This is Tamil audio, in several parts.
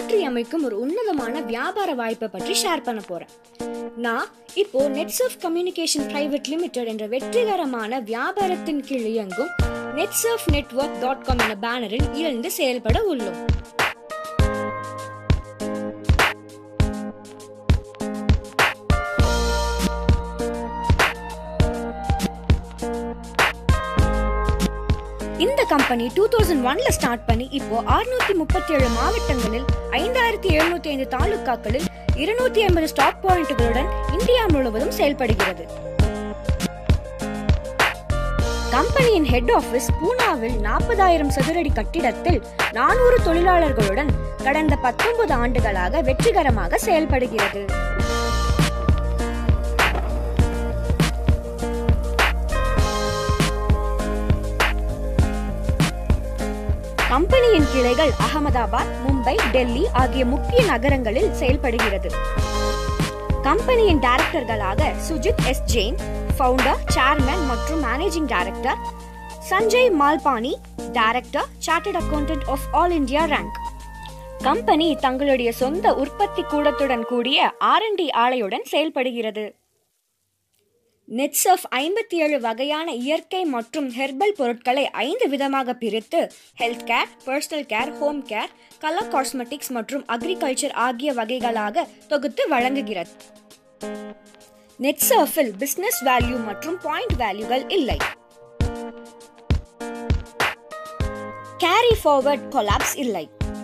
மாற்றி அமைக்கும் ஒரு உன்னதமான வியாபார வாய்ப்பை பற்றி ஷேர் பண்ண போறேன் நான் இப்போ நெட்சர்ஃப் கம்யூனிகேஷன் பிரைவேட் லிமிடெட் என்ற வெற்றிகரமான வியாபாரத்தின் கீழ் இயங்கும் நெட்சர்ஃப் நெட்வொர்க் டாட் காம் என்ற பேனரில் இருந்து செயல்பட உள்ளோம் இந்த கம்பெனி டூ தௌசண்ட் ஒன்ல ஸ்டார்ட் பண்ணி இப்போ அறுநூத்தி முப்பத்தி ஏழு மாவட்டங்களில் ஐந்தாயிரத்தி எழுநூத்தி ஐந்து தாலுக்காக்களில் இருநூத்தி ஐம்பது ஸ்டாக் பாயிண்ட்டுகளுடன் இந்தியா முழுவதும் செயல்படுகிறது கம்பெனியின் ஹெட் ஆபீஸ் பூனாவில் நாற்பதாயிரம் சதுரடி கட்டிடத்தில் நானூறு தொழிலாளர்களுடன் கடந்த பத்தொன்பது ஆண்டுகளாக வெற்றிகரமாக செயல்படுகிறது கம்பெனியின் கிளைகள் அகமதாபாத் மும்பை டெல்லி ஆகிய முக்கிய நகரங்களில் செயல்படுகிறது கம்பெனியின் டைரக்டர்களாக Sujith S Jain founder chairman மற்றும் managing director Sanjay Malpani director chartered accountant of all India rank company தங்களுடைய சொந்த உற்பத்தி கூடத்துடன் கூடிய ஆர்என்டி ஆலையுடன் செயல்படுகிறது நெட்சர்ஃப் ஐம்பத்தி ஏழு வகையான இயற்கை மற்றும் ஹெர்பல் பொருட்களை ஐந்து விதமாக பிரித்து health care personal care home care colour cosmetics மற்றும் அக்ரிகல்ச்சர் ஆகிய வகைகளாக தொகுத்து வழங்குகிறது நெட்சர்ஃபில் பிசினஸ் வேல்யூ மற்றும் பாயிண்ட் வேல்யூகள் இல்லை கேரி ஃபார்வர்ட் கொலாப்ஸ் இல்லை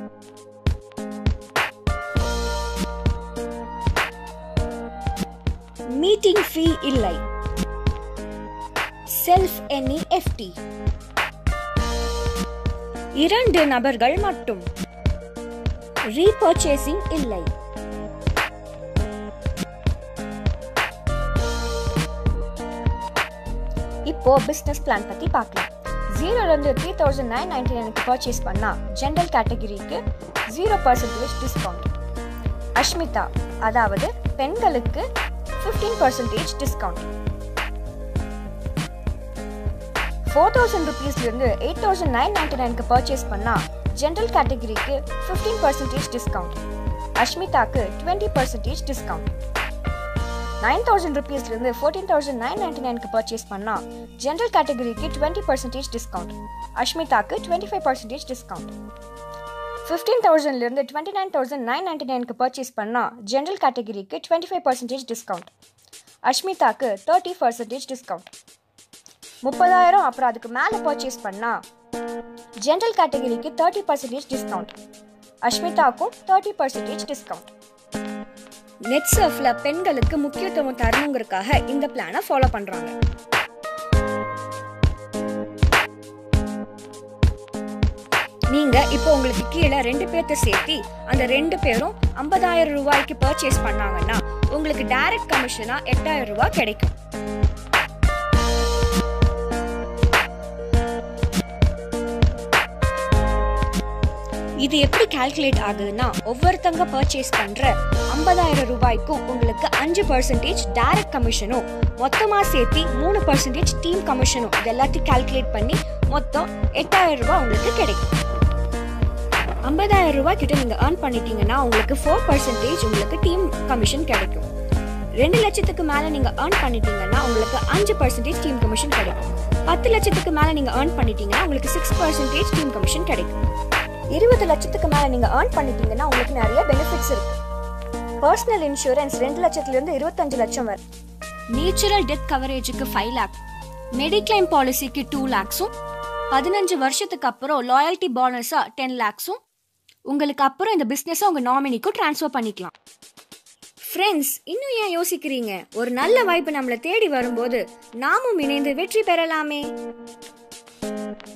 மீட்டிங் ஃபீ இல்லை செல்ஃப் என்இஎஃப்டி இரண்டு நபர்கள் மட்டும் ரீபர்ச்சேசிங் இல்லை இப்போ பிசினஸ் பிளான் பத்தி பார்க்கலாம் ஜீரோல இருந்து த்ரீ தௌசண்ட் நைன் நைன்டி நைனுக்கு பர்ச்சேஸ் பண்ணா ஜென்ரல் கேட்டகரிக்கு ஜீரோ பர்சன்டேஜ் டிஸ்கவுண்ட் அஷ்மிதா அதாவது பெண்களுக்கு fifteen percentage discount four thousand ருபீஸ்லேருந்து எயிட் தௌசண்ட் நைன் நைன்டி நைனுக்கு பர்ச்சேஸ் பண்ணால் ஜென்ரல் கேட்டகரிக்கு ஃபிஃப்டீன் பர்சன்டேஜ் டிஸ்கவுண்ட் அஷ்மிதாக்கு twenty percentage discount nine thousand ருபீஸ்லேருந்து ஃபோர்டீன் தௌசண்ட் நைன் நைன்டி நைனுக்கு பர்ச்சேஸ் பண்ணால் ஜென்ரல் கேட்டகரிக்கு டுவெண்ட்டி பர்சன்டேஜ் டிஸ்கவுண்ட் அஷ்மிதாக்கு டுவெண்ட்டி ஃபைவ் பர்சன்டேஜ் டிஸ்கவுண்ட் ஃபிஃப்டீன் தௌசண்ட்லேருந்து twenty nine thousand nine ninety நைனுக்கு பர்ச்சேஸ் பண்ணால் ஜென்ரல் கேட்டகரிக்கு டுவெண்ட்டி ஃபைவ் பர்சன்டேஜ் டிஸ்கவுண்ட் அஷ்மிதாக்கு தேர்ட்டி பர்சன்டேஜ் டிஸ்கவுண்ட் முப்பதாயிரம் அப்புறம் அதுக்கு மேலே பர்ச்சேஸ் பண்ணால் ஜென்ரல் கேட்டகரிக்கு தேர்ட்டி பர்சன்டேஜ் டிஸ்கவுண்ட் அஷ்மிதாக்கும் தேர்ட்டி பர்சன்டேஜ் டிஸ்கவுண்ட் நெட் சர்ஃப்ல பெண்களுக்கு முக்கியத்துவம் தரணுங்கிறதுக்காக இந்த பிளானை ஃபாலோ பண்றாங்க நீங்க இப்போ உங்களுக்கு கீழே ரெண்டு பேர்த்த சேர்த்தி அந்த ரெண்டு பேரும் ஐம்பதாயிரம் ரூபாய்க்கு பர்ச்சேஸ் பண்ணாங்கன்னா உங்களுக்கு டைரக்ட் கமிஷனா எட்டாயிரம் ரூபாய் கிடைக்கும் இது எப்படி கால்குலேட் ஆகுதுன்னா ஒவ்வொருத்தங்க பர்ச்சேஸ் பண்ற ஐம்பதாயிரம் ரூபாய்க்கும் உங்களுக்கு அஞ்சு பர்சன்டேஜ் டைரக்ட் கமிஷனும் மொத்தமா சேர்த்து மூணு பர்சன்டேஜ் டீம் கமிஷனும் இது எல்லாத்தையும் கால்குலேட் பண்ணி மொத்தம் எட்டாயிரம் ரூபாய் உங்களுக்கு கிடைக்கும் ஐம்பதாயிரம் ரூபாய் கிட்ட நீங்க ஏர்ன் பண்ணிட்டீங்கன்னா உங்களுக்கு ஃபோர் பர்சன்டேஜ் உங்களுக்கு டீம் கமிஷன் கிடைக்கும் ரெண்டு லட்சத்துக்கு மேல நீங்க ஏர்ன் பண்ணிட்டீங்கன்னா உங்களுக்கு அஞ்சு பர்சன்டேஜ் டீம் கமிஷன் கிடைக்கும் பத்து லட்சத்துக்கு மேல நீங்க ஏர்ன் பண்ணிட்டீங்கன்னா உங்களுக்கு சிக்ஸ் பர்சன்டேஜ் டீம் கமிஷன் கிடைக்கும் இருபது லட்சத்துக்கு மேல நீங்க ஏர்ன் பண்ணிட்டீங்கன்னா உங்களுக்கு நிறைய பெனிஃபிட்ஸ் இருக்கு பர்சனல் இன்சூரன்ஸ் ரெண்டு லட்சத்துல இருந்து இருபத்தஞ்சு லட்சம் வரை நேச்சுரல் டெத் கவரேஜுக்கு ஃபைவ் லேக் மெடிக்ளைம் பாலிசிக்கு டூ லேக்ஸும் பதினஞ்சு வருஷத்துக்கு அப்புறம் லாயல்ட்டி போனஸா டென் லேக்ஸும் உங்களுக்கு அப்புறம் இந்த பிஸ்னஸை உங்க நாமினிக்கும் ட்ரான்ஸ்ஃபர் பண்ணிக்கலாம் ஃப்ரெண்ட்ஸ் இன்னும் ஏன் யோசிக்கிறீங்க ஒரு நல்ல வாய்ப்பு நம்மளை தேடி வரும்போது நாமும் இணைந்து வெற்றி பெறலாமே